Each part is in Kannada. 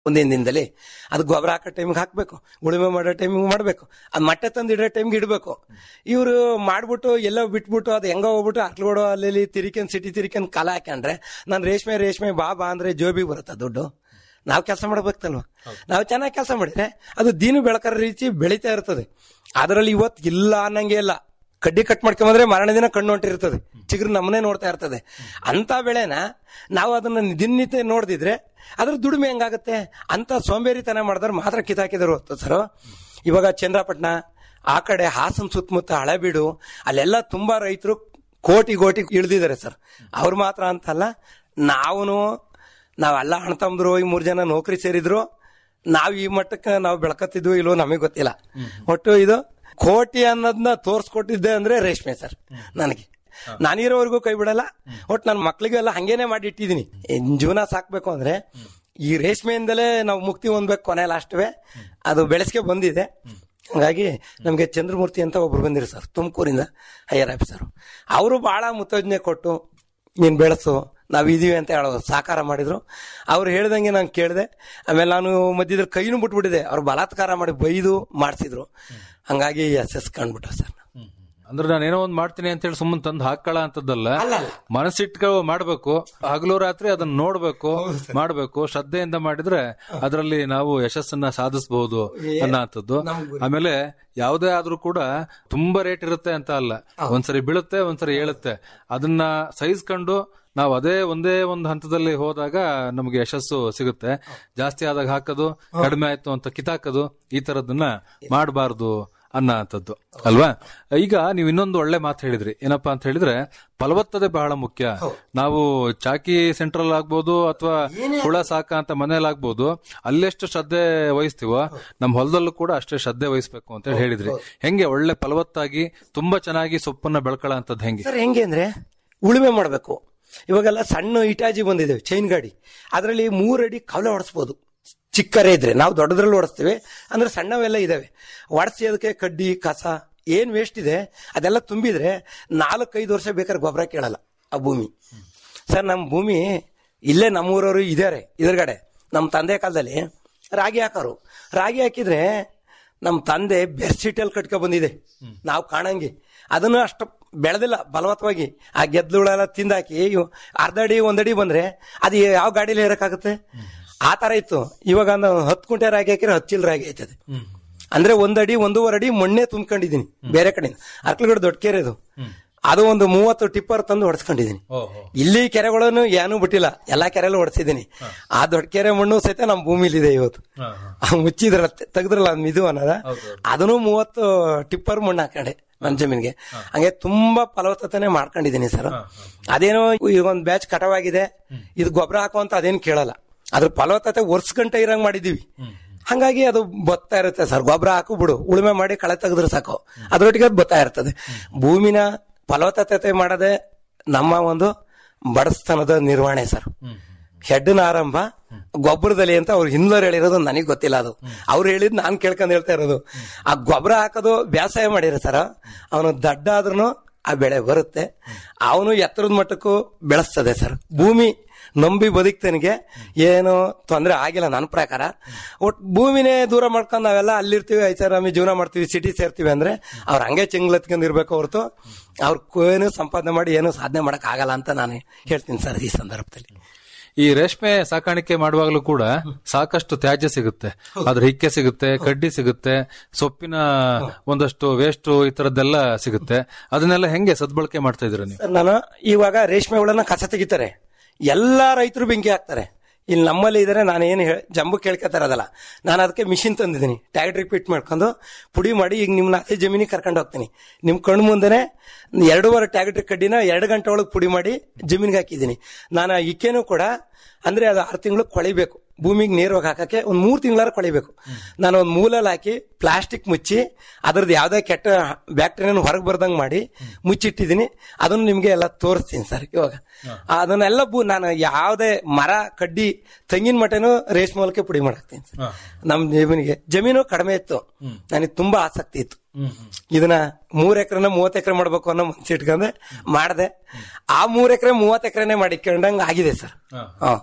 ಒಂದಿನ ದಿನದಲ್ಲಿ ಅದು ಗೊಬ್ಬರ ಹಾಕೋ ಟೈಮಿಗೆ ಹಾಕಬೇಕು ಉಳುಮೆ ಮಾಡೋ ಟೈಮಿಗೆ ಮಾಡಬೇಕು ಅದು ಮಟ್ಟೆ ತಂದು ಇಡೋ ಟೈಮ್ಗೆ ಇಡಬೇಕು ಇವರು ಮಾಡ್ಬಿಟ್ಟು ಎಲ್ಲೋ ಬಿಟ್ಬಿಟ್ಟು ಅದು ಹೆಂಗೋ ಹೋಗ್ಬಿಟ್ಟು ಅಕ್ಲೋಡು ಅಲ್ಲಿ ತಿರಿಕೆಂದು ಸಿಟಿ ತಿರಿಕೆಂದು ಕಾಲ ಹಾಕೊಂಡ್ರೆ ನಾನು ರೇಷ್ಮೆ ರೇಷ್ಮೆ ಬಾ ಬಾ ಅಂದ್ರೆ ಜೋಬಿಗೆ ಬರುತ್ತಾ ದುಡ್ಡು ನಾವು ಕೆಲಸ ಮಾಡ್ಬೇಕಲ್ವ ನಾವು ಚೆನ್ನಾಗಿ ಕೆಲಸ ಮಾಡಿದ್ರೆ ಅದು ದೀನು ಬೆಳಕರ ರೀತಿ ಬೆಳೀತಾ ಇರ್ತದೆ ಅದರಲ್ಲಿ ಇವತ್ತು ಇಲ್ಲ ಅನ್ನಂಗೆ ಇಲ್ಲ ಕಡ್ಡಿ ಕಟ್ ಮಾಡ್ಕೊಂಬಂದ್ರೆ ಮಾರನೇ ದಿನ ಕಣ್ಣು ಹೊಂಟಿರ್ತದೆ ಚಿಗುರು ನಮ್ಮನೆ ನೋಡ್ತಾ ಇರ್ತದೆ ಅಂತ ಬೆಳೆನ ನಾವು ಅದನ್ನ ದಿನನಿತ್ಯ ನೋಡ್ದಿದ್ರೆ ಅದ್ರ ದುಡಿಮೆ ಹೆಂಗಾಗುತ್ತೆ ಅಂತ ಸೋಂಬೇರಿತನ ಮಾಡಿದ್ರೆ ಮಾತ್ರ ಕಿತಾಕಿದ್ರು ಹೊತ್ತು ಸರ್ ಇವಾಗ ಚಂದ್ರಪಟ್ಟಣ ಆ ಕಡೆ ಹಾಸನ ಸುತ್ತಮುತ್ತ ಹಳೆಬೀಡು ಅಲ್ಲೆಲ್ಲ ತುಂಬಾ ರೈತರು ಕೋಟಿ ಕೋಟಿ ಇಳ್ದಿದ್ದಾರೆ ಸರ್ ಅವ್ರು ಮಾತ್ರ ಅಂತಲ್ಲ ನಾವು ನಾವೆಲ್ಲ ಅಣ್ಣ ತಮ್ಮದ್ರು ಈ ಮೂರು ಜನ ನೌಕರಿ ಸೇರಿದ್ರು ನಾವು ಈ ಮಟ್ಟಕ್ಕೆ ನಾವು ಬೆಳ್ಕತ್ತಿದ್ವು ಇಲ್ವೋ ನಮಗೆ ಗೊತ್ತಿಲ್ಲ ಒಟ್ಟು ಇದು ಕೋಟಿ ಅನ್ನೋದನ್ನ ತೋರ್ಸ್ಕೊಟ್ಟಿದ್ದೆ ಅಂದ್ರೆ ರೇಷ್ಮೆ ಸರ್ ನನಗೆ ನಾನಿರೋವರೆಗೂ ಕೈ ಬಿಡಲ್ಲ ಒಟ್ಟು ನನ್ನ ಮಕ್ಳಿಗೆಲ್ಲ ಹಂಗೇನೆ ಮಾಡಿ ಇಟ್ಟಿದ್ದೀನಿ ಇನ್ ಜೀವನ ಸಾಕ್ಬೇಕು ಅಂದ್ರೆ ಈ ರೇಷ್ಮೆಯಿಂದಲೇ ನಾವು ಮುಕ್ತಿ ಹೊಂದ್ಬೇಕು ಕೊನೆ ಲಾಸ್ಟ್ವೆ ಅದು ಬೆಳೆಸ್ಕೆ ಬಂದಿದೆ ಹಂಗಾಗಿ ನಮಗೆ ಚಂದ್ರಮೂರ್ತಿ ಅಂತ ಒಬ್ರು ಬಂದಿರು ಸರ್ ತುಮಕೂರಿಂದ ಹೈಯರ್ ಆಫೀಸರ್ ಅವರು ಬಹಳ ಮುತ್ತೋಜನೆ ಕೊಟ್ಟು ನೀನ್ ಬೆಳೆಸು ನಾವ್ ಇದೀವಿ ಅಂತ ಹೇಳೋದು ಸಾಕಾರ ಮಾಡಿದ್ರು ಅವ್ರು ಹೇಳ್ದಂಗೆ ನಾನು ಕೇಳಿದೆ ಆಮೇಲೆ ನಾನು ಮಧ್ಯದಲ್ಲಿ ಕೈನೂ ಬಿಟ್ಬಿಟ್ಟಿದೆ ಅವ್ರು ಬಲಾತ್ಕಾರ ಮಾಡಿ ಬೈದು ಮಾಡಿಸಿದ್ರು ಹಂಗಾಗಿ ಎಸ್ ಎಸ್ ಕಂಡ್ಬಿಟ್ಟ ಸರ್ ಅಂದ್ರೆ ನಾನು ಏನೋ ಒಂದ್ ಮಾಡ್ತೀನಿ ಅಂತ ಹೇಳಿ ಸುಮ್ಮನೆ ತಂದು ಹಾಕಳ ಅಂತದ್ದಲ್ಲ ಅಲ್ಲ, ಅಲ್ಲ. ಮನಸ್ಸಿಟ್ಕೊ ಮಾಡ್ಬೇಕು ಹಗಲು ರಾತ್ರಿ ಅದನ್ನ ನೋಡ್ಬೇಕು ಮಾಡ್ಬೇಕು ಶ್ರದ್ಧೆಯಿಂದ ಮಾಡಿದ್ರೆ ಅದರಲ್ಲಿ ನಾವು ಯಶಸ್ಸನ್ನ ಸಾಧಿಸಬಹುದು ಅನ್ನೋಂಥದ್ದು ಆಮೇಲೆ ಯಾವುದೇ ಆದ್ರೂ ಕೂಡ ತುಂಬಾ ರೇಟ್ ಇರುತ್ತೆ ಅಂತ ಅಲ್ಲ ಒಂದ್ಸರಿ ಬೀಳುತ್ತೆ ಒಂದ್ಸರಿ ಏಳುತ್ತೆ ಅದನ್ನ ಸಹಿಸ್ಕೊಂಡು ನಾವು ಅದೇ ಒಂದೇ ಒಂದು ಹಂತದಲ್ಲಿ ಹೋದಾಗ ನಮಗೆ ಯಶಸ್ಸು ಸಿಗುತ್ತೆ ಜಾಸ್ತಿ ಆದಾಗ ಹಾಕೋದು ಕಡಿಮೆ ಆಯ್ತು ಅಂತ ಕಿತಾಕೋದು ಈ ತರದನ್ನ ಮಾಡಬಾರ್ದು ಅನ್ನೋಂಥದ್ದು ಅಲ್ವಾ ಈಗ ನೀವು ಇನ್ನೊಂದು ಒಳ್ಳೆ ಮಾತು ಹೇಳಿದ್ರಿ ಏನಪ್ಪಾ ಅಂತ ಹೇಳಿದ್ರೆ ಫಲವತ್ತತೆ ಬಹಳ ಮುಖ್ಯ ನಾವು ಚಾಕಿ ಸೆಂಟ್ರಲ್ ಆಗ್ಬೋದು ಅಥವಾ ಹುಳ ಸಾಕ ಅಂತ ಮನೇಲಿ ಆಗ್ಬೋದು ಅಲ್ಲೆಷ್ಟು ಶ್ರದ್ಧೆ ವಹಿಸ್ತೀವೋ ನಮ್ಮ ಹೊಲದಲ್ಲೂ ಕೂಡ ಅಷ್ಟೇ ಶ್ರದ್ಧೆ ವಹಿಸ್ಬೇಕು ಅಂತ ಹೇಳಿ ಹೇಳಿದ್ರಿ ಹೆಂಗೆ ಒಳ್ಳೆ ಫಲವತ್ತಾಗಿ ತುಂಬಾ ಚೆನ್ನಾಗಿ ಸೊಪ್ಪನ್ನ ಬೆಳ್ಕೊಳ್ಳೋ ಅಂತದ್ ಹೆಂಗೆ ಸರ್ ಹೆಂಗೆ ಅಂದ್ರೆ ಉಳುಮೆ ಮಾಡಬೇಕು ಇವಾಗೆಲ್ಲ ಸಣ್ಣ ಇಟಾಜಿ ಬಂದಿದೆ ಚೈನ್ ಗಾಡಿ ಅದರಲ್ಲಿ ಮೂರಡಿ ಕವಲೆ ಹೊಡೆಸ್ಬೋದು ಚಿಕ್ಕರೇ ಇದ್ರೆ ನಾವು ದೊಡ್ಡದ್ರಲ್ಲಿ ಹೊಡೆಸ್ತೀವಿ ಅಂದ್ರೆ ಸಣ್ಣವೆಲ್ಲ ಇದಾವೆ ಹೊಡೆಸಿ ಅದಕ್ಕೆ ಕಡ್ಡಿ ಕಸ ಏನ್ ವೇಸ್ಟ್ ಇದೆ ಅದೆಲ್ಲ ತುಂಬಿದ್ರೆ ನಾಲ್ಕೈದು ವರ್ಷ ಬೇಕಾದ್ರೆ ಗೊಬ್ಬರ ಕೇಳಲ್ಲ ಆ ಭೂಮಿ ಸರ್ ನಮ್ಮ ಭೂಮಿ ಇಲ್ಲೇ ನಮ್ಮೂರವರು ಇದಾರೆ ಇದ್ರಗಡೆ ನಮ್ಮ ತಂದೆ ಕಾಲದಲ್ಲಿ ರಾಗಿ ಹಾಕೋರು ರಾಗಿ ಹಾಕಿದ್ರೆ ನಮ್ಮ ತಂದೆ ಬೆರ್ಸಿಟಲ್ಲಿ ಕಟ್ಕೊ ಬಂದಿದೆ ನಾವು ಕಾಣಂಗೆ ಅದನ್ನು ಅಷ್ಟು ಬೆಳೆದಿಲ್ಲ ಬಲವತ್ತವಾಗಿ ಆ ಗೆದ್ಲುಗಳೆಲ್ಲ ತಿಂದಾಕಿ ಇವು ಅರ್ಧ ಅಡಿ ಒಂದಡಿ ಬಂದ್ರೆ ಅದು ಯಾವ ಗಾಡಿಲಿ ಏರಕ್ಕಾಗುತ್ತೆ ಆ ತರ ಇತ್ತು ಇವಾಗ ನಾವು ಹತ್ತು ಕುಂಟೆ ರಾಗಿ ಹಾಕಿದ್ರೆ ಹತ್ತು ಚೀಲ ರಾಗಿ ಆಯ್ತದೆ ಅಂದ್ರೆ ಒಂದಡಿ ಒಂದೂವರೆ ಅಡಿ ಮಣ್ಣೆ ತುಂಬ್ಕೊಂಡಿದೀನಿ ಬೇರೆ ಕಡೆಯಿಂದ ಅರ್ಕಲ್ಗಡೆ ದೊಡ್ಡ ಕೆರೆ ಅದು ಅದು ಒಂದು ಮೂವತ್ತು ಟಿಪ್ಪರ್ ತಂದು ಹೊಡೆಸ್ಕೊಂಡಿದೀನಿ ಇಲ್ಲಿ ಕೆರೆಗಳನ್ನು ಏನೂ ಬಿಟ್ಟಿಲ್ಲ ಎಲ್ಲಾ ಕೆರೆಲ್ಲೂ ಹೊಡೆಸಿದೀನಿ ಆ ದೊಡ್ಡ ಕೆರೆ ಮಣ್ಣು ಸಹಿತ ನಮ್ಮ ಭೂಮಿಲಿದೆ ಇವತ್ತು ಆ ಮುಚ್ಚಿದ್ರಲ್ಲ ತೆಗ್ದ್ರಲ್ಲ ಅದ್ ಮಿದು ಅನ್ನೋದ ಅದನ್ನು ಮೂವತ್ತು ಟಿಪ್ಪರ್ ಮಣ್ಣು ಹಾಕೊಂಡೆ ನನ್ನ ಜಮೀನಿಗೆ ಹಂಗೆ ತುಂಬಾ ಫಲವತ್ತತೆನೆ ಮಾಡ್ಕೊಂಡಿದೀನಿ ಸರ್ ಅದೇನೋ ಈಗ ಒಂದ್ ಬ್ಯಾಚ್ ಕಟವಾಗಿದೆ ಇದು ಗೊಬ್ಬರ ಹಾಕುವಂತ ಅದೇನ್ ಕೇಳಲ್ಲ ಅದ್ರ ಫಲವತ್ತತೆ ವರ್ಷ ಗಂಟೆ ಇರಂಗ್ ಮಾಡಿದೀವಿ ಹಂಗಾಗಿ ಅದು ಬತ್ತಾ ಇರುತ್ತೆ ಸರ್ ಗೊಬ್ಬರ ಹಾಕು ಬಿಡು ಉಳುಮೆ ಮಾಡಿ ಕಳೆ ತೆಗೆದ್ರೆ ಸಾಕು ಅದ್ರೊಟ್ಟಿಗೆ ಅದು ಬತ್ತಾ ಇರ್ತದೆ ಭೂಮಿನ ಫಲವತ್ತತೆ ಮಾಡದೆ ನಮ್ಮ ಒಂದು ಬಡಸ್ತನದ ನಿರ್ವಹಣೆ ಸರ್ ಹೆಡ್ನ ಆರಂಭ ಗೊಬ್ಬರದಲ್ಲಿ ಅಂತ ಅವ್ರು ಹಿಂದೋರ್ ಹೇಳಿರೋದು ನನಗೆ ಗೊತ್ತಿಲ್ಲ ಅದು ಅವ್ರು ಹೇಳಿದ್ ನಾನ್ ಕೇಳ್ಕೊಂಡ್ ಹೇಳ್ತಾ ಇರೋದು ಆ ಗೊಬ್ಬರ ಹಾಕೋದು ವ್ಯಾಸಾಯ ಮಾಡಿರ ಸರ್ ಅವನು ದಡ್ಡ ಆದ್ರೂ ಆ ಬೆಳೆ ಬರುತ್ತೆ ಅವನು ಎತ್ತರದ ಮಟ್ಟಕ್ಕೂ ಬೆಳೆಸ್ತದೆ ಸರ್ ಭೂಮಿ ನಂಬಿ ಬದುಕ್ತನಿಗೆ ಏನು ತೊಂದರೆ ಆಗಿಲ್ಲ ನನ್ನ ಪ್ರಕಾರ ಒಟ್ ಭೂಮಿನೇ ದೂರ ಮಾಡ್ಕೊಂಡು ನಾವೆಲ್ಲ ಅಲ್ಲಿರ್ತೀವಿ ಐಚಾರಾಮಿ ಜೀವನ ಮಾಡ್ತೀವಿ ಸಿಟಿ ಸೇರ್ತೀವಿ ಅಂದ್ರೆ ಅವ್ರು ಹಂಗೆ ಚೆಂಗ್ಲತ್ಕೊಂಡ್ ಇರ್ಬೇಕು ಹೊರತು ಅವ್ರ ಏನು ಸಂಪಾದನೆ ಮಾಡಿ ಏನು ಸಾಧನೆ ಮಾಡಕ್ ಆಗಲ್ಲ ಅಂತ ನಾನು ಹೇಳ್ತೀನಿ ಸರ್ ಈ ಸಂದರ್ಭದಲ್ಲಿ ಈ ರೇಷ್ಮೆ ಸಾಕಾಣಿಕೆ ಮಾಡುವಾಗಲೂ ಕೂಡ ಸಾಕಷ್ಟು ತ್ಯಾಜ್ಯ ಸಿಗುತ್ತೆ ಅದ್ರ ಹಿಕ್ಕೆ ಸಿಗುತ್ತೆ ಕಡ್ಡಿ ಸಿಗುತ್ತೆ ಸೊಪ್ಪಿನ ಒಂದಷ್ಟು ವೇಸ್ಟ್ ಈ ತರದ್ದೆಲ್ಲ ಸಿಗುತ್ತೆ ಅದನ್ನೆಲ್ಲ ಹೆಂಗೆ ಸದ್ಬಳಕೆ ಮಾಡ್ತಾ ಇದ್ದೀರಾ ನೀವು ಸರ್ ನಾನು ಇವಾಗ ರೇಷ್ಮೆ ಹುಳನ ಕಸ ತೆಗಿತಾರೆ ಎಲ್ಲಾ ರೈತರು ಬೆಂಕಿ ಹಾಕ್ತಾರೆ ಇಲ್ಲಿ ನಮ್ಮಲ್ಲಿ ಇದ್ರೆ ನಾನು ಏನು ಜಂಬು ಕೇಳ್ಕೊತಾರೆ ಅದಲ್ಲ ನಾನು ಅದಕ್ಕೆ ಮಿಷಿನ್ ತಂದಿದ್ದೀನಿ ಟ್ಯಾಕ್ಟ್ರಿ ಫಿಟ್ ಮಾಡ್ಕೊಂಡು ಪುಡಿ ಮಾಡಿ ಈಗ ನಿಮ್ನ ಅದೇ ಜಮೀನಿಗೆ ಕರ್ಕೊಂಡು ಹೋಗ್ತೀನಿ ನಿಮ್ ಕಣ್ಣು ಮುಂದೆನೆ ಎರಡೂವರೆ ಟ್ಯಾಕ್ಟ್ರಿ ಕಡ್ಡಿನ ಎರಡು ಗಂಟೆ ಒಳಗೆ ಪುಡಿ ಮಾಡಿ ಜಮೀನಿಗೆ ಹಾಕಿದ್ದೀನಿ ನಾನು ಆ ಇಕ್ಕೆನೂ ಕೂಡ ಅಂದ್ರೆ ಅದು ಆರು ತಿಂಗಳು ಕೊಳಿಬೇಕು ಭೂಮಿಗೆ ನೇರವಾಗಿ ಹಾಕಕ್ಕೆ ಒಂದ್ ಮೂರ್ ತಿಂಗಳಾರ ಕೊಳಿಬೇಕು ನಾನು ಒಂದ್ ಮೂಲಲ್ಲಿ ಹಾಕಿ ಪ್ಲಾಸ್ಟಿಕ್ ಮುಚ್ಚಿ ಅದ್ರದ್ದು ಯಾವ್ದೇ ಕೆಟ್ಟ ಬ್ಯಾಕ್ಟೀರಿಯಾ ಹೊರಗೆ ಬರ್ದಂಗ್ ಮಾಡಿ ಮುಚ್ಚಿಟ್ಟಿದ್ದೀನಿ ಅದನ್ನು ನಿಮ್ಗೆ ಎಲ್ಲ ತೋರಿಸ್ತೀನಿ ಸರ್ ಇವಾಗ ಅದನ್ನೆಲ್ಲ ಬೂ ನಾನು ಯಾವ್ದೇ ಮರ ಕಡ್ಡಿ ತೆಂಗಿನ ಮಟನು ರೇಷ್ಮೆ ಮೂಲಕ ಪುಡಿ ಮಾಡಾಕ್ತೀನಿ ಸರ್ ನಮ್ ಜಮೀನಿಗೆ ಜಮೀನು ಕಡಿಮೆ ಇತ್ತು ನನಗೆ ತುಂಬಾ ಆಸಕ್ತಿ ಇತ್ತು ಇದನ್ನ ಮೂರ್ ಎಕರೆನ ಮೂವತ್ ಎಕರೆ ಮಾಡ್ಬೇಕು ಅನ್ನೋ ಮನ್ಸು ಇಟ್ಕೊಂಡೆ ಮಾಡ್ದೆ ಆ ಮೂರ್ ಎಕರೆ ಮೂವತ್ ಎಕರೆನೆ ಮಾಡಿಕೊಂಡಂಗ್ ಆಗಿದೆ ಸರ್ ಹಾ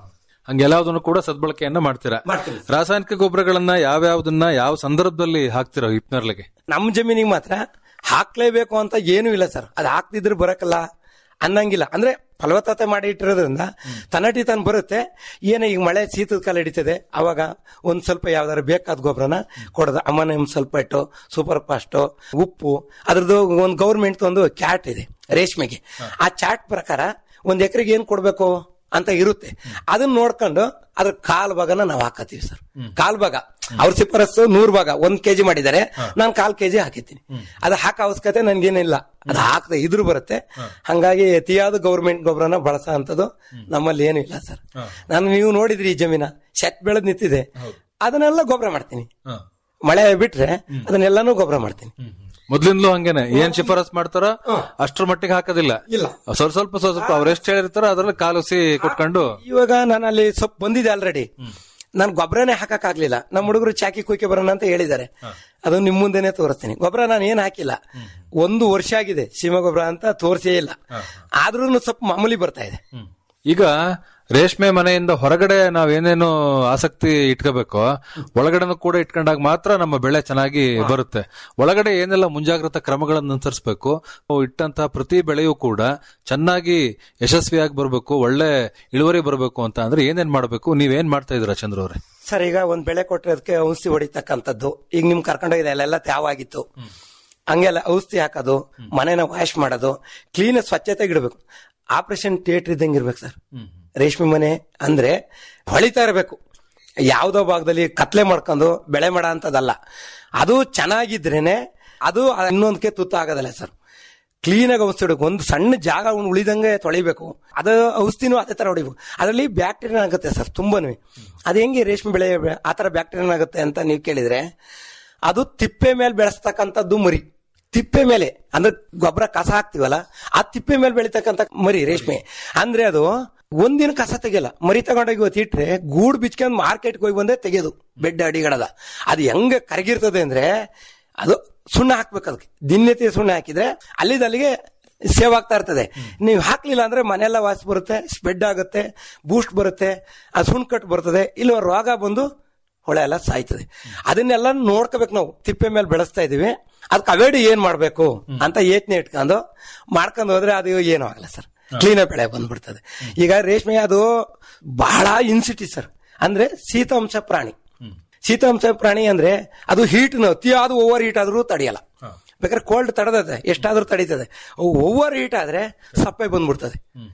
ಹಂಗೆಲ್ಲದನ್ನು ಕೂಡ ಸದ್ಬಳಕೆಯನ್ನ ಮಾಡ್ತೀರಾ ಮಾಡ್ತೀನಿ ರಾಸಾಯನಿಕ ಗೊಬ್ಬರಗಳನ್ನ ಯಾವ್ಯಾವ್ದನ್ನ ಯಾವ ಸಂದರ್ಭದಲ್ಲಿ ಹಾಕ್ತಿರೋ ಹಿಪ್ನರ್ಲೆಗೆ ನಮ್ಮ ಜಮೀನಿಗೆ ಮಾತ್ರ ಹಾಕ್ಲೇಬೇಕು ಅಂತ ಏನೂ ಇಲ್ಲ ಸರ್ ಅದು ಹಾಕ್ತಿದ್ರೆ ಬರಕಲ್ಲ ಅನ್ನಂಗಿಲ್ಲ ಅಂದ್ರೆ ಫಲವತ್ತತೆ ಮಾಡಿ ಇಟ್ಟಿರೋದ್ರಿಂದ ತನ್ನಟಿ ತಾನು ಬರುತ್ತೆ ಏನೇ ಈಗ ಮಳೆ ಶೀತದ ಕಾಲ ಹಿಡಿತದೆ ಅವಾಗ ಒಂದ್ ಸ್ವಲ್ಪ ಯಾವ್ದಾರು ಬೇಕಾದ ಗೊಬ್ಬರನ ಕೊಡೋದು ಅಮೋನಿಯಂ ಸಲ್ಫೇಟು ಸೂಪರ್ ಫಾಸ್ಟು ಉಪ್ಪು ಅದ್ರದ್ದು ಒಂದು ಗೌರ್ಮೆಂಟ್ ಒಂದು ಕ್ಯಾಟ್ ಇದೆ ರೇಷ್ಮೆಗೆ ಆ ಚಾಟ್ ಪ್ರಕಾರ ಒಂದ್ ಎಕರೆಗೆ ಏನ್ ಕೊಡ್ಬೇಕು ಅಂತ ಇರುತ್ತೆ ಅದನ್ನ ನೋಡ್ಕೊಂಡು ಅದ್ರ ಕಾಲ್ ಭಾಗನ ನಾವು ಹಾಕತ್ತೀವಿ ಸರ್ ಕಾಲ್ ಭಾಗ ಅವ್ರ ಶಿಫಾರಸ್ಸು ನೂರ್ ಭಾಗ ಒಂದ್ ಕೆಜಿ ಮಾಡಿದ್ದಾರೆ ನಾನು ಕಾಲ್ ಕೆಜಿ ಹಾಕಿದ್ದೀನಿ ಅದು ಹಾಕೋ ಅವಶ್ಯಕತೆ ನನ್ಗೇನಿಲ್ಲ ಅದು ಹಾಕದೆ ಇದ್ರು ಬರುತ್ತೆ ಹಂಗಾಗಿ ಅತಿಯಾದ ಗೌರ್ಮೆಂಟ್ ಗೊಬ್ಬರನ ಬಳಸೋ ಅಂತದ್ದು ನಮ್ಮಲ್ಲಿ ಏನು ಇಲ್ಲ ಸರ್ ನಾನು ನೀವು ನೋಡಿದ್ರಿ ಈ ಜಮೀನ ಶೆಟ್ ಬೆಳೆದ್ ನಿಂತಿದೆ ಅದನ್ನೆಲ್ಲ ಗೊಬ್ಬರ ಮಾಡ್ತೀನಿ ಮಳೆ ಬಿಟ್ರೆ ಅದನ್ನೆಲ್ಲಾನು ಗೊಬ್ಬರ ಮಾಡ್ತೀನಿ ಮೊದ್ಲಿಂದಲೂ ಹಂಗೇನೆ ಏನ್ ಶಿಫಾರಸ್ ಮಾಡ್ತಾರೋ ಅಷ್ಟ್ರ ಮಟ್ಟಿಗೆ ಹಾಕೋದಿಲ್ಲ ಇಲ್ಲ ಸ್ವಲ್ಪ ಸ್ವಲ್ಪ ಸ್ವಲ್ಪ ಸ್ವಲ್ಪ ಅವ್ರು ಎಷ್ಟು ಹೇಳಿರ್ತಾರೋ ಅದ್ರಲ್ಲಿ ಕಾಲುಸಿ ಕೊಟ್ಕೊಂಡು ಇವಾಗ ನಾನು ಅಲ್ಲಿ ಸ್ವಲ್ಪ ಬಂದಿದೆ ಆಲ್ರೆಡಿ ನಾನು ಗೊಬ್ಬರನೇ ಹಾಕಕ್ ಆಗ್ಲಿಲ್ಲ ನಮ್ಮ ಹುಡುಗರು ಚಾಕಿ ಕುಯ್ಕೆ ಬರೋಣ ಅಂತ ಹೇಳಿದ್ದಾರೆ ಅದು ನಿಮ್ ಮುಂದೆನೆ ತೋರಿಸ್ತೀನಿ ಗೊಬ್ಬರ ನಾನು ಏನ್ ಹಾಕಿಲ್ಲ ಒಂದು ವರ್ಷ ಆಗಿದೆ ಸೀಮೆ ಗೊಬ್ಬರ ಅಂತ ತೋರಿಸೇ ಇಲ್ಲ ಆದ್ರೂ ಸ್ವಲ್ಪ ಮಾಮೂಲಿ ಬರ್ತಾ ಇದೆ ಈಗ ರೇಷ್ಮೆ ಮನೆಯಿಂದ ಹೊರಗಡೆ ನಾವೇನೇನು ಆಸಕ್ತಿ ಇಟ್ಕೋಬೇಕೋ ಒಳಗಡೆನೂ ಕೂಡ ಇಟ್ಕೊಂಡಾಗ ಮಾತ್ರ ನಮ್ಮ ಬೆಳೆ ಚೆನ್ನಾಗಿ ಬರುತ್ತೆ ಒಳಗಡೆ ಏನೆಲ್ಲ ಮುಂಜಾಗ್ರತಾ ಕ್ರಮಗಳನ್ನು ಅನುಸರಿಸಬೇಕು ಇಟ್ಟಂತಹ ಪ್ರತಿ ಬೆಳೆಯೂ ಕೂಡ ಚೆನ್ನಾಗಿ ಯಶಸ್ವಿಯಾಗಿ ಬರಬೇಕು ಒಳ್ಳೆ ಇಳುವರಿ ಬರಬೇಕು ಅಂತ ಅಂದ್ರೆ ಏನೇನ್ ಮಾಡಬೇಕು ನೀವೇನ್ ಮಾಡ್ತಾ ಇದೀರಾ ಚಂದ್ರ ಅವ್ರೆ ಸರ್ ಈಗ ಒಂದ್ ಬೆಳೆ ಕೊಟ್ರೆ ಅದಕ್ಕೆ ಔಷಧಿ ಹೊಡಿತಕ್ಕಂಥದ್ದು ಈಗ ನಿಮ್ ಕರ್ಕೊಂಡೋಗಿದೆ ಅಲ್ಲೆಲ್ಲ ತ್ಯಾವಾಗಿತ್ತು ಹಂಗೆಲ್ಲ ಔಷಧಿ ಹಾಕೋದು ಮನೆನ ವಾಶ್ ಮಾಡೋದು ಕ್ಲೀನ್ ಸ್ವಚ್ಛತೆಗೆ ಇಡಬೇಕು ಆಪರೇಷನ್ ಥಿಯೇಟರ್ ಇದ್ದಂಗೆ ಇರ್ಬೇಕು ಸರ್ ರೇಷ್ಮೆ ಮನೆ ಅಂದ್ರೆ ಹೊಳಿತಾ ಇರಬೇಕು ಯಾವ್ದೋ ಭಾಗದಲ್ಲಿ ಕತ್ಲೆ ಮಾಡ್ಕೊಂಡು ಬೆಳೆ ಮಾಡೋ ಅಂತದಲ್ಲ ಅದು ಚೆನ್ನಾಗಿದ್ರೇನೆ ಅದು ಇನ್ನೊಂದಕ್ಕೆ ತುತ್ತ ಆಗೋದಲ್ಲ ಸರ್ ಕ್ಲೀನಾಗಿ ಔಷಧಿ ಹೊಡಿಬೇಕು ಒಂದು ಸಣ್ಣ ಜಾಗ ಅವ್ನು ಉಳಿದಂಗೆ ತೊಳಿಬೇಕು ಅದು ಔಷಧಿನೂ ಅದೇ ತರ ಹೊಡಿಬೇಕು ಅದರಲ್ಲಿ ಬ್ಯಾಕ್ಟೀರಿಯಾ ಆಗುತ್ತೆ ಸರ್ ತುಂಬಾನು ಅದು ಹೆಂಗೆ ರೇಷ್ಮೆ ಬೆಳೆ ಆ ತರ ಬ್ಯಾಕ್ಟೀರಿಯಾ ಆಗುತ್ತೆ ಅಂತ ನೀವು ಕೇಳಿದ್ರೆ ಅದು ತಿಪ್ಪೆ ಮೇಲೆ ಬೆಳೆಸ್ತಕ್ಕಂಥದ್ದು ಮರಿ ತಿಪ್ಪೆ ಮೇಲೆ ಅಂದ್ರೆ ಗೊಬ್ಬರ ಕಸ ಹಾಕ್ತಿವಲ್ಲ ಆ ತಿಪ್ಪೆ ಮೇಲೆ ಬೆಳಿತಕ್ಕಂಥ ಮರಿ ರೇಷ್ಮೆ ಅಂದ್ರೆ ಅದು ಒಂದಿನ ಕಸ ತೆಗಿಯಲ್ಲ ಮರಿ ತಗೊಂಡೋಗಿ ಇವತ್ತು ಇಟ್ರೆ ಗೂಡು ಬಿಚ್ಕೊಂಡು ಮಾರ್ಕೆಟ್ಗೆ ಹೋಗಿ ಬಂದೇ ತೆಗೆಯೋದು ಬೆಡ್ ಅಡಿಗಳದ ಅದು ಹೆಂಗೆ ಕರಗಿರ್ತದೆ ಅಂದ್ರೆ ಅದು ಸುಣ್ಣ ಹಾಕ್ಬೇಕು ಅದಕ್ಕೆ ದಿನನಿತ್ಯ ಸುಣ್ಣ ಹಾಕಿದ್ರೆ ಅಲ್ಲಿಂದ ಅಲ್ಲಿಗೆ ಸೇವ್ ಆಗ್ತಾ ಇರ್ತದೆ ನೀವು ಹಾಕ್ಲಿಲ್ಲ ಅಂದ್ರೆ ಮನೆಯೆಲ್ಲ ವಾಸಿ ಬರುತ್ತೆ ಸ್ಪ್ರೆಡ್ ಆಗುತ್ತೆ ಬೂಸ್ಟ್ ಬರುತ್ತೆ ಆ ಸುಣ್ಣ ಕಟ್ಟು ಬರ್ತದೆ ಇಲ್ಲ ರೋಗ ಬಂದು ಹೊಳೆ ಎಲ್ಲ ಸಾಯ್ತದೆ ಅದನ್ನೆಲ್ಲ ನೋಡ್ಕೋಬೇಕು ನಾವು ತಿಪ್ಪೆ ಮೇಲೆ ಬೆಳೆಸ್ತಾ ಇದೀವಿ ಅದಕ್ಕೆ ಅವೇಡಿ ಏನ್ ಮಾಡ್ಬೇಕು ಅಂತ ಯೋಚನೆ ಇಟ್ಕೊಂಡು ಮಾಡ್ಕೊಂಡು ಹೋದ್ರೆ ಅದು ಏನು ಆಗಲ್ಲ ಸರ್ ಕ್ಲೀನ್ ಬೆಳೆ ಬಂದ್ಬಿಡ್ತದೆ ಈಗ ರೇಷ್ಮೆ ಅದು ಬಹಳ ಇನ್ಸಿಟಿ ಸರ್ ಅಂದ್ರೆ ಶೀತಾಂಶ ಪ್ರಾಣಿ ಶೀತಾಂಶ ಪ್ರಾಣಿ ಅಂದ್ರೆ ಅದು ಹೀಟ್ ಅತಿಯಾದ ಓವರ್ ಹೀಟ್ ಆದ್ರೂ ತಡೆಯಲ್ಲ ಬೇಕಾದ್ರೆ ಕೋಲ್ಡ್ ತಡೆದದೆ ಎಷ್ಟಾದ್ರೂ ತಡೀತದೆ ಓವರ್ ಹೀಟ್ ಆದ್ರೆ ಸಪ್ಪೆ ಬಂದ್ಬಿಡ್ತದೆ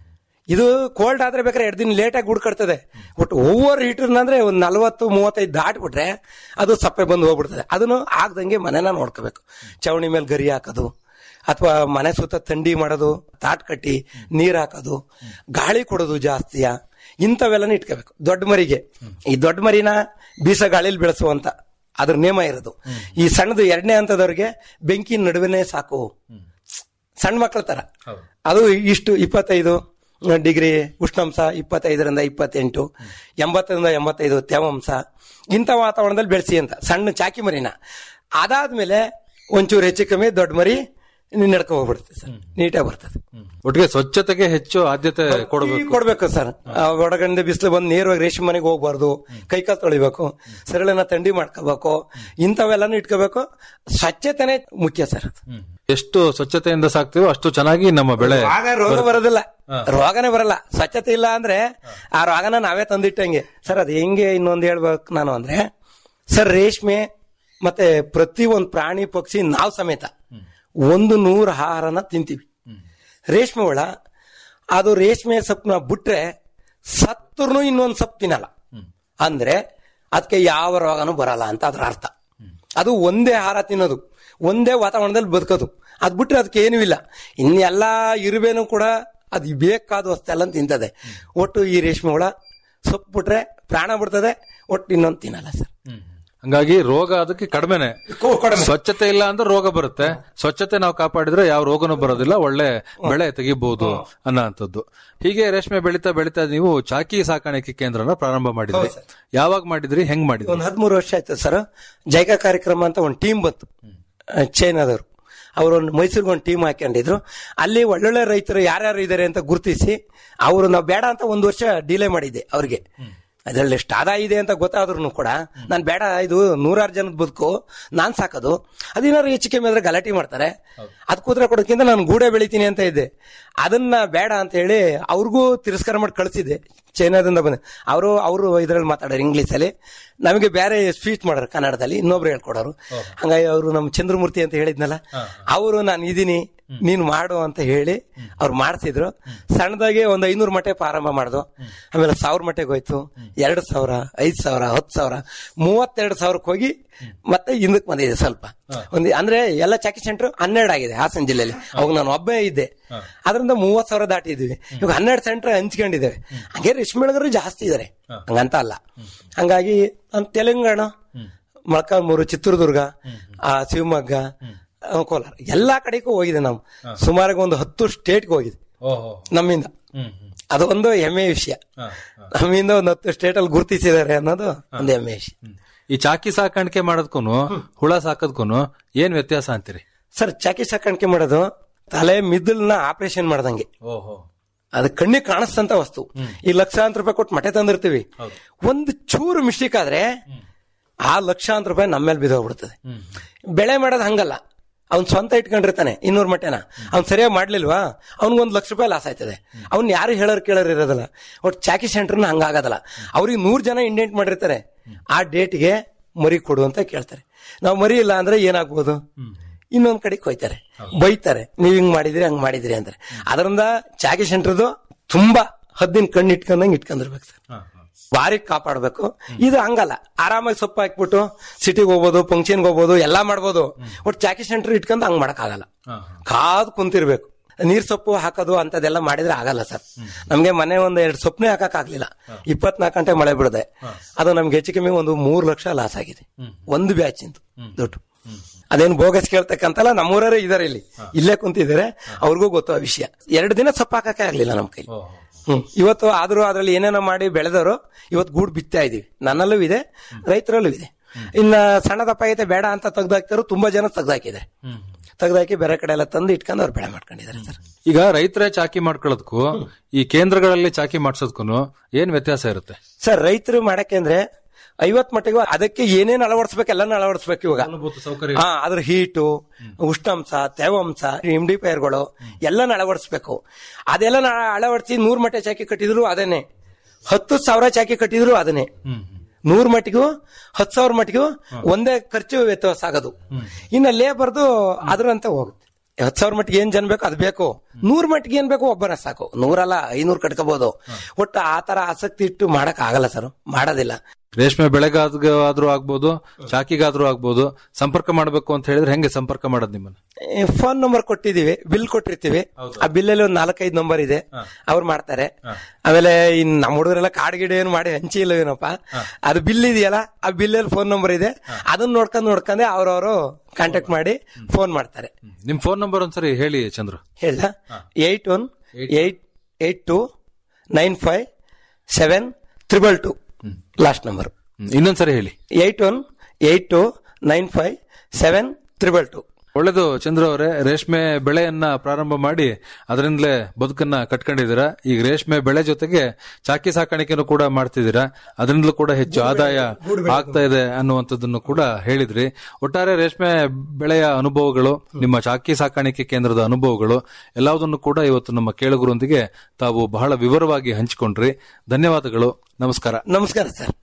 ಇದು ಕೋಲ್ಡ್ ಆದ್ರೆ ಬೇಕಾದ್ರೆ ಎರಡು ದಿನ ಲೇಟಾಗಿ ಹುಡ್ಕಡ್ತದೆ ಒಟ್ಟು ಓವರ್ ಹೀಟರ್ ಅಂದ್ರೆ ಒಂದ್ ನಲ್ವತ್ತು ಮೂವತ್ತೈದು ದಾಟ್ಬಿಟ್ರೆ ಅದು ಸಪ್ಪೆ ಬಂದು ಹೋಗ್ಬಿಡ್ತದೆ ಅದನ್ನು ಆಗ್ದಂಗೆ ಮನೆನ ನೋಡ್ಕೋಬೇಕು ಚವಣಿ ಮೇಲೆ ಗರಿ ಹಾಕೋದು ಅಥವಾ ಮನೆ ಸುತ್ತ ಥಂಡಿ ಮಾಡೋದು ತಾಟ್ ಕಟ್ಟಿ ನೀರ್ ಹಾಕೋದು ಗಾಳಿ ಕೊಡೋದು ಜಾಸ್ತಿಯ ಇಂಥವೆಲ್ಲನೂ ಇಟ್ಕೋಬೇಕು ದೊಡ್ಡ ಮರಿಗೆ ಈ ದೊಡ್ಡ ಮರಿನ ಬೀಸ ಗಾಳಿಲಿ ಬೆಳೆಸುವಂತ ಅದ್ರ ನೇಮ ಇರೋದು ಈ ಸಣ್ಣದು ಎರಡನೇ ಹಂತದವ್ರಿಗೆ ಬೆಂಕಿ ನಡುವೆನೆ ಸಾಕು ಸಣ್ಣ ಮಕ್ಕಳ ತರ ಅದು ಇಷ್ಟು ಇಪ್ಪತ್ತೈದು ಡಿಗ್ರಿ ಉಷ್ಣಾಂಶ ಇಪ್ಪತ್ತೈದರಿಂದ ಇಪ್ಪತ್ತೆಂಟು ಎಂಬತ್ತರಿಂದ ಎಂಬತ್ತೈದು ತೇವಾಂಶ ಇಂಥ ವಾತಾವರಣದಲ್ಲಿ ಬೆಳೆಸಿ ಅಂತ ಸಣ್ಣ ಚಾಕಿ ಮರಿನ ಅದಾದ್ಮೇಲೆ ಒಂಚೂರು ಹೆಚ್ಚು ಕಮ್ಮಿ ದೊಡ್ಡ ಮರಿ ನಡ್ಕೊ ಹೋಗ್ಬಿಡ್ತದೆ ಸರ್ ನೀಟಾಗಿ ಬರ್ತದೆ ಒಟ್ಟಿಗೆ ಸ್ವಚ್ಛತೆಗೆ ಹೆಚ್ಚು ಆದ್ಯತೆ ಕೊಡಬೇಕು ಕೊಡ್ಬೇಕು ಸರ್ ಒಳಗಡೆ ಬಿಸಿಲು ಬಂದು ನೇರವಾಗಿ ರೇಷ್ಮೆ ಮನೆಗೆ ಹೋಗ್ಬಾರ್ದು ಕೈಕಾಲು ತೊಳಿಬೇಕು ಸರಳನ ಥಂಡಿ ಮಾಡ್ಕೋಬೇಕು ಇಂಥವೆಲ್ಲಾನು ಇಟ್ಕೋಬೇಕು ಸ್ವಚ್ಛತೆನೇ ಮುಖ್ಯ ಸರ್ ಅದು ಎಷ್ಟು ಸ್ವಚ್ಛತೆಯಿಂದ ಸಾಕ್ತಿವೋ ಅಷ್ಟು ಚೆನ್ನಾಗಿ ನಮ್ಮ ಬೆಳೆ ಆಗ ರೋಗ ಬರೋದಿಲ್ಲ ರೋಗನೇ ಬರಲ್ಲ ಸ್ವಚ್ಛತೆ ಇಲ್ಲ ಅಂದ್ರೆ ಆ ರೋಗನ ನಾವೇ ತಂದಿಟ್ಟಂಗೆ ಸರ್ ಅದು ಹೆಂಗೆ ಇನ್ನೊಂದು ಹೇಳ್ಬೇಕು ನಾನು ಅಂದ್ರೆ ಸರ್ ರೇಷ್ಮೆ ಮತ್ತೆ ಪ್ರತಿ ಒಂದು ಪ್ರಾಣಿ ಪಕ್ಷಿ ನಾವು ಸಮೇತ ಒಂದು ನೂರು ಆಹಾರನ ತಿಂತೀವಿ ರೇಷ್ಮೆ ಹುಳ ಅದು ರೇಷ್ಮೆ ಸೊಪ್ಪನ್ನ ಬಿಟ್ರೆ ಸತ್ತರ್ನು ಇನ್ನೊಂದು ಸೊಪ್ಪು ತಿನ್ನಲ್ಲ ಅಂದ್ರೆ ಅದಕ್ಕೆ ಯಾವ ರೋಗನೂ ಬರಲ್ಲ ಅಂತ ಅದ್ರ ಅರ್ಥ ಅದು ಒಂದೇ ಆಹಾರ ತಿನ್ನೋದು ಒಂದೇ ವಾತಾವರಣದಲ್ಲಿ ಬದುಕೋದು ಅದ್ ಬಿಟ್ರೆ ಅದಕ್ಕೆ ಏನೂ ಇಲ್ಲ ಇನ್ನೆಲ್ಲ ಇರುವೆನೂ ಕೂಡ ಅದು ಬೇಕಾದ ವಸ್ತೆಲ್ಲ ತಿಂತದೆ ಒಟ್ಟು ಈ ರೇಷ್ಮೆ ಹುಳ ಸೊಪ್ಪು ಬಿಟ್ರೆ ಪ್ರಾಣ ಬಿಡ್ತದೆ ಒಟ್ಟು ಇನ್ನೊಂದು ತಿನ್ನಲ್ಲ ಸರ್ ಹಂಗಾಗಿ ರೋಗ ಅದಕ್ಕೆ ಕಡಿಮೆನೆ ಸ್ವಚ್ಛತೆ ಇಲ್ಲ ಅಂದ್ರೆ ರೋಗ ಬರುತ್ತೆ ಸ್ವಚ್ಛತೆ ನಾವು ಕಾಪಾಡಿದ್ರೆ ಯಾವ ರೋಗನೂ ಬರೋದಿಲ್ಲ ಒಳ್ಳೆ ಬೆಳೆ ತೆಗಿಬಹುದು ಅನ್ನೋಂಥದ್ದು ಹೀಗೆ ರೇಷ್ಮೆ ಬೆಳೀತಾ ಬೆಳೀತಾ ನೀವು ಚಾಕಿ ಸಾಕಾಣಿಕೆ ಕೇಂದ್ರನ ಪ್ರಾರಂಭ ಮಾಡಿದ್ರಿ ಯಾವಾಗ ಮಾಡಿದ್ರಿ ಹೆಂಗ್ ಮಾಡಿದ್ರಿ ಒಂದು ಹದಿಮೂರು ವರ್ಷ ಆಯ್ತು ಸರ್ ಜೈಕ ಕಾರ್ಯಕ್ರಮ ಅಂತ ಒಂದು ಟೀಮ್ ಬಂತು ಆ, ಚೈನಾದವರು ಅವರು ಒಂದು ಮೈಸೂರಿಗೆ ಒಂದು ಟೀಮ್ ಹಾಕೊಂಡಿದ್ರು ಅಲ್ಲಿ ಒಳ್ಳೊಳ್ಳೆ ರೈತರು ಯಾರ್ಯಾರು ಇದ್ದಾರೆ ಅಂತ ಗುರುತಿಸಿ ಅವರು ನಾವು ಬೇಡ ಅಂತ ಒಂದು ವರ್ಷ ಡಿಲೇ ಮಾಡಿದ್ದೆ ಅವ್ರಿಗೆ ಅದರಲ್ಲಿ ಎಷ್ಟು ಆದಾಯ ಇದೆ ಅಂತ ಗೊತ್ತಾದ್ರೂ ಕೂಡ ನಾನು ಬೇಡ ಇದು ನೂರಾರು ಜನದ ಬದುಕು ನಾನ್ ಸಾಕೋದು ಅದೇನಾದ್ರು ಹೆಚ್ಚು ಕಮ್ಮಿ ಆದ್ರೆ ಗಲಾಟೆ ಮಾಡ್ತಾರೆ ಅದ್ ಕೂತ್ರೆ ಕೊಡೋಕ್ಕಿಂತ ನಾನು ಗೂಡೆ ಬೆಳಿತೀನಿ ಅಂತ ಇದ್ದೆ ಅದನ್ನ ಬೇಡ ಅಂತ ಹೇಳಿ ಅವ್ರಿಗೂ ತಿರಸ್ಕಾರ ಮಾಡಿ ಕಳಿಸಿದ್ದೆ ಚೈನಾದಿಂದ ಬಂದ ಅವರು ಅವರು ಇದ್ರಲ್ಲಿ ಮಾತಾಡೋರು ಇಂಗ್ಲಿಷ್ ಅಲ್ಲಿ ನಮಗೆ ಬೇರೆ ಸ್ಪೀಚ್ ಮಾಡೋರು ಕನ್ನಡದಲ್ಲಿ ಇನ್ನೊಬ್ರು ಹೇಳ್ಕೊಡೋರು ಹಂಗಾಗಿ ಅವರು ನಮ್ಮ ಚಂದ್ರಮೂರ್ತಿ ಅಂತ ಹೇಳಿದ್ನಲ್ಲ ಅವರು ನಾನು ಇದೀನಿ ನೀನು ಮಾಡು ಅಂತ ಹೇಳಿ ಅವ್ರು ಮಾಡ್ತಿದ್ರು ಸಣ್ಣದಾಗಿ ಒಂದು ಐನೂರು ಮಟ್ಟೆ ಪ್ರಾರಂಭ ಮಾಡ್ದು ಆಮೇಲೆ ಸಾವಿರ ಮಟ್ಟೆಗೆ ಹೋಯ್ತು ಎರಡು ಸಾವಿರ ಐದ್ ಸಾವಿರ ಹತ್ತು ಸಾವಿರ ಮೂವತ್ತೆರಡು ಸಾವಿರಕ್ಕೆ ಹೋಗಿ ಮತ್ತೆ ಹಿಂದಕ್ಕೆ ಬಂದಿದೆ ಸ್ವಲ್ಪ ಒಂದು ಅಂದ್ರೆ ಎಲ್ಲ ಚಾಕಿ ಸೆಂಟರ್ ಹನ್ನೆರಡು ಆಗಿದೆ ಹಾಸನ ಜಿಲ್ಲೆಯಲ್ಲಿ ಅವಾಗ ನಾನು ಒಬ್ಬೇ ಇದ್ದೆ ಅದರಿಂದ ಮೂವತ್ ಸಾವಿರ ದಾಟಿದ್ವಿ ಇವಾಗ ಹನ್ನೆರಡು ಸೆಂಟರ್ ಹಂಚ್ಕೊಂಡಿದ್ದೇವೆ ಹಂಗೆ ರೇಷ್ಮೆ ಬೆಳೆಗರು ಜಾಸ್ತಿ ಇದಾರೆ ಹಂಗಂತ ಅಲ್ಲ ಹಂಗಾಗಿ ನಾನು ತೆಲಂಗಾಣ ಮೊಳಕಾಲ್ಮೂರು ಚಿತ್ರದುರ್ಗ ಆ ಶಿವಮೊಗ್ಗ ಆ, ಕೋಲಾರ ಎಲ್ಲಾ ಕಡೆಗೂ ಹೋಗಿದೆ ನಾವು ಸುಮಾರು ಒಂದು ಹತ್ತು ಸ್ಟೇಟ್ಗೆ ಹೋಗಿದೆ ಓಹೋ ನಮ್ಮಿಂದ ಹ್ಮ್ ಹ್ಮ್ ಅದು ಒಂದು ಹೆಮ್ಮೆ ವಿಷಯ ಹಾ, ಹಾ. ನಮ್ಮಿಂದ ಒಂದು ಹತ್ತು ಸ್ಟೇಟ್ ಅಲ್ಲಿ ಗುರುತಿಸಿದ್ದಾರೆ ಅನ್ನೋದು ಒಂದು ಹೆಮ್ಮೆ ವಿಷಯ ಹ್ಮ್. ಈ ಚಾಕಿ ಸಾಕಾಣಿಕೆ ಮಾಡೋದಕ್ಕೂನು ಹುಳ ಸಾಕೋದಕ್ಕೂನು ಏನ್ ವ್ಯತ್ಯಾಸ ಅಂತೀರಿ ಸರ್ ಚಾಕಿ ಸಾಕಾಣಿಕೆ ಮಾಡೋದು ತಲೆ ಮಿದ್ದಲ್ನ ಆಪರೇಷನ್ ಮಾಡ್ದಂಗೆ ಓಹೋ ಅದು ಕಣ್ಣಿಗೆ ಕಾಣಿಸ್ತಂತ ವಸ್ತು ಈ ಲಕ್ಷಾಂತರ ರೂಪಾಯಿ ಕೊಟ್ಟು ಮಟೆ ತಂದಿರ್ತೀವಿ ಒಂದು ಚೂರು ಮಿಸ್ಟೇಕ್ ಆದ್ರೆ ಆ ಲಕ್ಷಾಂತರ ರೂಪಾಯಿ ನಮ್ಮ ಮೇಲೆ ಬಿದ್ದೋಗ್ಬಿಡ್ತದೆ ಬೆಳೆ ಮಾಡೋದು ಹಂಗಲ್ಲ ಅವ್ನ್ ಸ್ವಂತ ಇಟ್ಕೊಂಡಿರ್ತಾನೆ ಇನ್ನೂರು ಮಟ್ಟೆನ ಅವ್ನ್ ಸರಿಯಾಗಿ ಮಾಡ್ಲಿಲ್ವಾ ಅವ್ನಿಗೊಂದು ಲಕ್ಷ ರೂಪಾಯಿ ಲಾಸ್ ಆಯ್ತದೆ ಅವ್ನ್ ಯಾರು ಹೇಳೋರ್ ಕೇಳೋರ್ ಇರೋದಿಲ್ಲ ಒಟ್ಟು ಚಾಕಿ ಸೆಂಟರ್ನ ಹಂಗಾಗೋದಲ್ಲ ಅವ್ರಿಗೆ ನೂರ್ ಜನ ಇಂಡೆಂಟ್ ಮಾಡಿರ್ತಾರೆ ಆ ಡೇಟ್ಗೆ ಮರಿ ಕೊಡು ಅಂತ ಕೇಳ್ತಾರೆ ನಾವು ಮರಿ ಇಲ್ಲ ಅಂದ್ರೆ ಏನಾಗ್ಬೋದು ಇನ್ನೊಂದ್ ಕಡೆಗೆ ಹೋಯ್ತಾರೆ ಬೈತಾರೆ ನೀವ್ ಹಿಂಗ್ ಮಾಡಿದ್ರಿ ಹಂಗ್ ಮಾಡಿದ್ರಿ ಅಂತಾರೆ ಅದರಿಂದ ಚಾಕಿ ಸೆಂಟರ್ದು ತುಂಬಾ ಹದ್ದಿನ ಕಣ್ಣು ಇಟ್ಕೊಂಡಂಗೆ ಇಟ್ಕೊಂಡಿರ್ಬೇಕು ಸರ್ ಭಾರಿ ಕಾಪಾಡ್ಬೇಕು ಇದು ಹಂಗಲ್ಲ ಆರಾಮಾಗಿ ಸೊಪ್ಪು ಹಾಕ್ಬಿಟ್ಟು ಸಿಟಿಗೆ ಹೋಗ್ಬೋದು ಫಂಕ್ಷನ್ಗೆ ಹೋಗ್ಬೋದು ಎಲ್ಲಾ ಮಾಡ್ಬೋದು ಒಟ್ಟು ಚಾಕಿ ಸೆಂಟರ್ ಇಟ್ಕೊಂಡು ಹಂಗ್ ಮಾಡಕ್ ಆಗಲ್ಲ ಕಾದ್ ಕುಂತಿರ್ಬೇಕು ನೀರ್ ಸೊಪ್ಪು ಹಾಕೋದು ಅಂತದೆಲ್ಲ ಮಾಡಿದ್ರೆ ಆಗಲ್ಲ ಸರ್ ನಮ್ಗೆ ಮನೆ ಒಂದ್ ಎರಡು ಸೊಪ್ಪನೇ ಹಾಕಕ್ ಆಗ್ಲಿಲ್ಲ ಇಪ್ಪತ್ನಾಲ್ಕು ಗಂಟೆ ಮಳೆ ಬಿಡದೆ ಅದು ನಮ್ಗೆ ಹೆಚ್ಚು ಕಮ್ಮಿ ಒಂದು ಮೂರು ಲಕ್ಷ ಲಾಸ್ ಆಗಿದೆ ಒಂದು ಬ್ಯಾಚ್ ಇಂದು ದುಡ್ಡು ಅದೇನು ಬೋಗಸ್ ಕೇಳ್ತಕ್ಕಂತಲ್ಲ ನಮ್ಮೂರೇ ಇದಾರೆ ಇಲ್ಲಿ ಇಲ್ಲೇ ಕುಂತಿದ್ದಾರೆ ಅವ್ರಿಗೂ ಗೊತ್ತು ಆ ವಿಷಯ ಎರಡು ದಿನ ಸೊಪ್ಪು ಹಾಕಕ್ಕೆ ಆಗ್ಲಿಲ್ಲ ನಮ್ ಕೈಲಿ ಹ್ಮ್ ಇವತ್ತು ಆದ್ರೂ ಅದ್ರಲ್ಲಿ ಏನೇನೋ ಮಾಡಿ ಬೆಳೆದವರು ಇವತ್ತು ಗೂಡು ಬಿತ್ತಾ ಇದೀವಿ ನನ್ನಲ್ಲೂ ಇದೆ ರೈತರಲ್ಲೂ ಇದೆ ಇನ್ನ ಸಣ್ಣ ದಪ್ಪ ಆಗೈತೆ ಬೇಡ ಅಂತ ತೆಗ್ದಾಕ್ತಾರು ತುಂಬಾ ಜನ ತೆಗ್ದಾಕಿದ್ದಾರೆ ತೆಗ್ದಾಕಿ ಬೇರೆ ಕಡೆ ಎಲ್ಲ ತಂದು ಇಟ್ಕೊಂಡು ಅವ್ರು ಬೆಳೆ ಮಾಡ್ಕೊಂಡಿದ್ದಾರೆ ಸರ್ ಈಗ ರೈತರೇ ಚಾಕಿ ಮಾಡ್ಕೊಳ್ಳೋದಕ್ಕೂ ಈ ಕೇಂದ್ರಗಳಲ್ಲಿ ಚಾಕಿ ಮಾಡ್ಸೋದಕ್ಕೂ ಏನ್ ವ್ಯತ್ಯಾಸ ಇರುತ್ತೆ ಸರ್ ರೈತರು ಮಾಡಕ್ಕೆ ಅಂದ್ರೆ ಐವತ್ ಮಟ್ಟಿಗೆ ಅದಕ್ಕೆ ಏನೇನ್ ಅಳವಡಿಸ್ಬೇಕು ಎಲ್ಲಾನು ಅಳವಡಿಸ್ಬೇಕು ಇವಾಗ ಸೌಕರ್ಯ ಹಾ ಅದ್ರ ಹೀಟು ಉಷ್ಣಾಂಶ ತೇವಾಂಶ ಇಂಡಿಫೈರ್ಗಳು ಎಲ್ಲಾನು ಅಳವಡಿಸ್ಬೇಕು ಅದೆಲ್ಲ ನಾ ಅಳವಡಿಸಿ ನೂರ್ ಮಟ್ಟೆ ಚಾಕಿ ಕಟ್ಟಿದ್ರು ಅದೇನೆ ಹತ್ತು ಸಾವಿರ ಚಾಕಿ ಕಟ್ಟಿದ್ರು ಅದನ್ನೇ ನೂರ್ ಮಟ್ಟಿಗೂ ಹತ್ತು ಸಾವಿರ ಮಟ್ಟಿಗೂ ಒಂದೇ ಖರ್ಚು ವ್ಯತ್ಯಾಸ ಆಗೋದು ಇನ್ನ ಲೇಬರ್ದು ಅದ್ರಂತೆ ಹೋಗುತ್ತೆ ಹತ್ತು ಸಾವಿರ ಮಟ್ಟಿಗೆ ಏನ್ ಜನ ಬೇಕು ಅದು ಬೇಕು ನೂರ್ ಮಟ್ಟಿಗೆ ಏನ್ ಬೇಕು ಒಬ್ಬನ ಸಾಕು ನೂರಲ್ಲ ಐನೂರ್ ಕಟ್ಕೋಬಹುದು ಒಟ್ಟು ಆ ತರ ಆಸಕ್ತಿ ಇಟ್ಟು ಮಾಡಕ್ ಆಗಲ್ಲ ಸರ್ ಮಾಡೋದಿಲ್ಲ ರೇಷ್ಮೆ ಬೆಳೆಗಾದ್ರೂ ಆಗ್ಬೋದು ಚಾಕಿಗಾದ್ರೂ ಆಗ್ಬೋದು ಸಂಪರ್ಕ ಮಾಡಬೇಕು ಅಂತ ಹೇಳಿದ್ರೆ ಹೆಂಗೆ ಸಂಪರ್ಕ ಮಾಡೋದು ನಿಮ್ಮನ್ನ ಫೋನ್ ನಂಬರ್ ಕೊಟ್ಟಿದೀವಿ ಬಿಲ್ ಕೊಟ್ಟಿರ್ತೀವಿ ಆ ಬಿಲ್ಲಲ್ಲಿ ಒಂದು ನಾಲ್ಕೈದು ನಂಬರ್ ಇದೆ ಅವ್ರು ಮಾಡ್ತಾರೆ ಆಮೇಲೆ ಇನ್ ನಮ್ಮ ಹುಡುಗರೆಲ್ಲ ಕಾಡ್ ಗಿಡ ಏನು ಮಾಡಿ ಹಂಚಿ ಇಲ್ಲ ಏನಪ್ಪ ಅದು ಬಿಲ್ ಇದೆಯಲ್ಲ ಆ ಬಿಲ್ಲಲ್ಲಿ ಫೋನ್ ನಂಬರ್ ಇದೆ ಅದನ್ನ ನೋಡ್ಕೊಂಡ್ ನೋಡ್ಕೊಂಡೆ ಅವ್ರವರು ಕಾಂಟ್ಯಾಕ್ಟ್ ಮಾಡಿ ಫೋನ್ ಮಾಡ್ತಾರೆ ನಿಮ್ ಫೋನ್ ನಂಬರ್ ಒಂದ್ಸರಿ ಹೇಳಿ ಚಂದ್ರ ಹೇಳ eight one eight eight two nine five seven triple two last number ಇನ್ನೊಂದ್ಸರಿ ಹೇಳಿ eight one eight two nine five seven triple two ಒಳ್ಳೇದು ಚಂದ್ರ ಅವರೇ ರೇಷ್ಮೆ ಬೆಳೆಯನ್ನ ಪ್ರಾರಂಭ ಮಾಡಿ ಅದರಿಂದಲೇ ಬದುಕನ್ನ ಕಟ್ಕೊಂಡಿದ್ದೀರಾ ಈಗ ರೇಷ್ಮೆ ಬೆಳೆ ಜೊತೆಗೆ ಚಾಕಿ ಸಾಕಾಣಿಕೆನೂ ಕೂಡ ಮಾಡ್ತಿದ್ದೀರಾ ಅದರಿಂದಲೂ ಕೂಡ ಹೆಚ್ಚು ಆದಾಯ ಆಗ್ತಾ ಇದೆ ಅನ್ನುವಂಥದ್ದನ್ನು ಕೂಡ ಹೇಳಿದ್ರಿ ಒಟ್ಟಾರೆ ರೇಷ್ಮೆ ಬೆಳೆಯ ಅನುಭವಗಳು ನಿಮ್ಮ ಚಾಕಿ ಸಾಕಾಣಿಕೆ ಕೇಂದ್ರದ ಅನುಭವಗಳು ಎಲ್ಲವುದನ್ನು ಕೂಡ ಇವತ್ತು ನಮ್ಮ ಕೇಳುಗರೊಂದಿಗೆ ತಾವು ಬಹಳ ವಿವರವಾಗಿ ಹಂಚಿಕೊಂಡ್ರಿ ಧನ್ಯವಾದಗಳು ನಮಸ್ಕಾರ ನಮಸ್ಕಾರ ಸರ್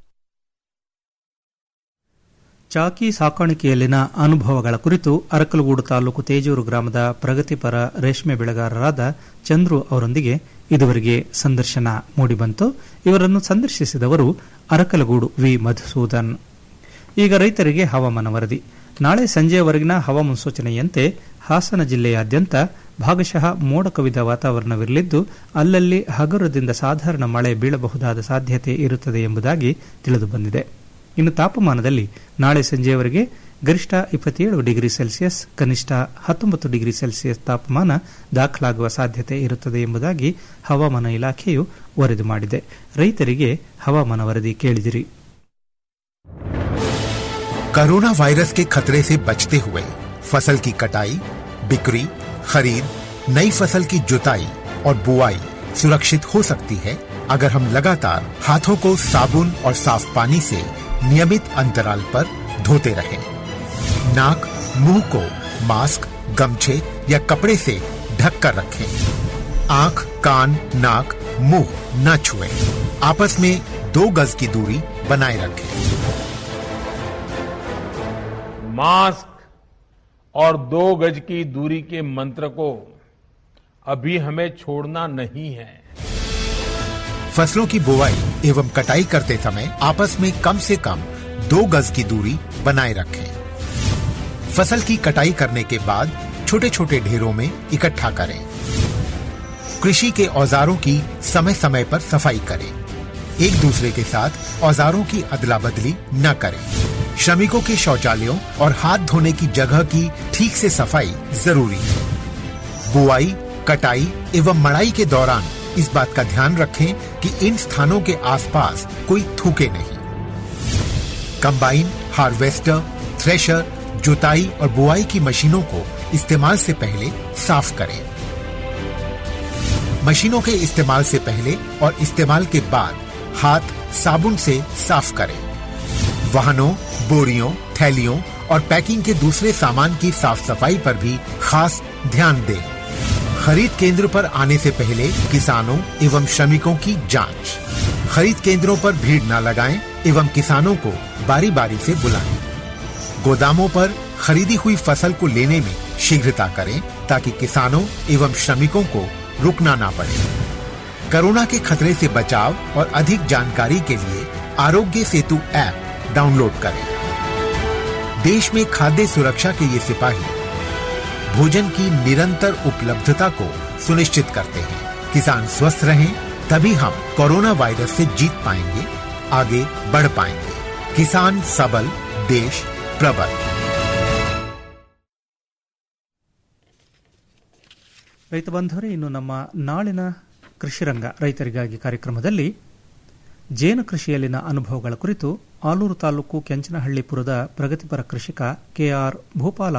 ಚಾಕಿ ಸಾಕಾಣಿಕೆಯಲ್ಲಿನ ಅನುಭವಗಳ ಕುರಿತು ಅರಕಲಗೂಡು ತಾಲೂಕು ತೇಜೂರು ಗ್ರಾಮದ ಪ್ರಗತಿಪರ ರೇಷ್ಮೆ ಬೆಳೆಗಾರರಾದ ಚಂದ್ರು ಅವರೊಂದಿಗೆ ಇದುವರೆಗೆ ಸಂದರ್ಶನ ಮೂಡಿಬಂತು ಇವರನ್ನು ಸಂದರ್ಶಿಸಿದವರು ಅರಕಲಗೂಡು ವಿ ಮಧುಸೂದನ್ ಈಗ ರೈತರಿಗೆ ಹವಾಮಾನ ವರದಿ ನಾಳೆ ಸಂಜೆಯವರೆಗಿನ ಹವಾಮುನ್ಸೂಚನೆಯಂತೆ ಹಾಸನ ಜಿಲ್ಲೆಯಾದ್ಯಂತ ಭಾಗಶಃ ಮೋಡ ಕವಿದ ವಾತಾವರಣವಿರಲಿದ್ದು ಅಲ್ಲಲ್ಲಿ ಹಗುರದಿಂದ ಸಾಧಾರಣ ಮಳೆ ಬೀಳಬಹುದಾದ ಸಾಧ್ಯತೆ ಇರುತ್ತದೆ ಎಂಬುದಾಗಿ ತಿಳಿದುಬಂದಿದೆ ಇನ್ನು ತಾಪಮಾನದಲ್ಲಿ ನಾಳೆ ಸಂಜೆಯವರೆಗೆ ಗರಿಷ್ಠ ಇಪ್ಪತ್ತೇಳು ಡಿಗ್ರಿ ಸೆಲ್ಸಿಯಸ್ ಕನಿಷ್ಠ ಹತ್ತೊಂಬತ್ತು ಡಿಗ್ರಿ ಸೆಲ್ಸಿಯಸ್ ತಾಪಮಾನ ದಾಖಲಾಗುವ ಸಾಧ್ಯತೆ ಇರುತ್ತದೆ ಎಂಬುದಾಗಿ ಹವಾಮಾನ ಇಲಾಖೆಯು ವರದಿ ಮಾಡಿದೆ ರೈತರಿಗೆ ಹವಾಮಾನ ವರದಿ ಕೇಳಿದಿರಿ कोरोना वायरस के खतरे से बचते हुए फसल की कटाई बिक्री खरीद नई फसल की जुताई और बुआई सुरक्षित हो सकती है अगर हम लगातार हाथों को साबुन और साफ पानी से नियमित अंतराल पर धोते रहें। नाक मुंह को मास्क गमछे या कपड़े से ढक कर रखें आंख कान नाक मुंह न छुएं। आपस में दो गज की दूरी बनाए रखें मास्क और दो गज की दूरी के मंत्र को अभी हमें छोड़ना नहीं है फसलों की बुवाई एवं कटाई करते समय आपस में कम से कम दो गज की दूरी बनाए रखें फसल की कटाई करने के बाद छोटे छोटे ढेरों में इकट्ठा करें कृषि के औजारों की समय समय पर सफाई करें एक दूसरे के साथ औजारों की अदला बदली न करें श्रमिकों के शौचालयों और हाथ धोने की जगह की ठीक से सफाई जरूरी है बुआई कटाई एवं मड़ाई के दौरान इस बात का ध्यान रखें कि इन स्थानों के आसपास कोई थूके नहीं कंबाइन हार्वेस्टर थ्रेशर जुताई और बुआई की मशीनों को इस्तेमाल से पहले साफ करें मशीनों के इस्तेमाल से पहले और इस्तेमाल के बाद हाथ साबुन से साफ करें वाहनों बोरियों थैलियों और पैकिंग के दूसरे सामान की साफ सफाई पर भी खास ध्यान दें खरीद केंद्र पर आने से पहले किसानों एवं श्रमिकों की जांच खरीद केंद्रों पर भीड़ न लगाएं एवं किसानों को बारी बारी से बुलाएं गोदामों पर खरीदी हुई फसल को लेने में शीघ्रता करें ताकि किसानों एवं श्रमिकों को रुकना ना पड़े कोरोना के खतरे से बचाव और अधिक जानकारी के लिए आरोग्य सेतु ऐप डाउनलोड करें देश में खाद्य सुरक्षा के ये सिपाही भोजन की निरंतर उपलब्धता को सुनिश्चित करते हैं किसान स्वस्थ रहें तभी हम कोरोना वायरस से जीत पाएंगे आगे बढ़ पाएंगे किसान सबल देश प्रबल ರೈತ ಬಂಧುವರೇ ಇನ್ನು ನಮ್ಮ ನಾಳಿನ ಕೃಷಿರಂಗ ರೈತರಿಗಾಗಿ ಕಾರ್ಯಕ್ರಮದಲ್ಲಿ ಜೇನು ಕೃಷಿಯಲ್ಲಿನ ಅನುಭವಗಳ ಕುರಿತು ಆಲೂರು ತಾಲೂಕು ಕೆಂಚನಹಳ್ಳಿಪುರದ ಪ್ರಗತಿಪರ ಕೃಷಿಕ ಕೆಆರ್ ಭೂಪಾಲ